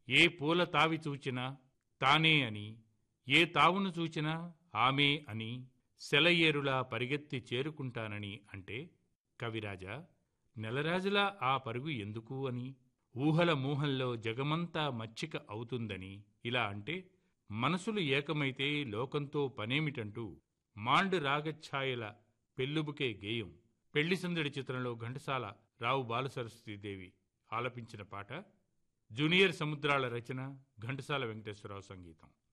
ఏ పూల తావి చూచినా తానే అని ఏ తావును చూచినా ఆమె అని సెలయేరులా పరిగెత్తి చేరుకుంటానని అంటే కవిరాజా నెలరాజులా ఆ పరుగు ఎందుకు అని ఊహల మూహంలో జగమంతా మచ్చిక అవుతుందని ఇలా అంటే మనసులు ఏకమైతే లోకంతో పనేమిటంటూ మాండు రాగఛాయల పెళ్ళుబుకే గేయం పెళ్లి సందడి చిత్రంలో ఘంటసాల రావు బాలసరస్వతీదేవి ఆలపించిన పాట జూనియర్ సముద్రాల రచన ఘంటసాల వెంకటేశ్వరరావు సంగీతం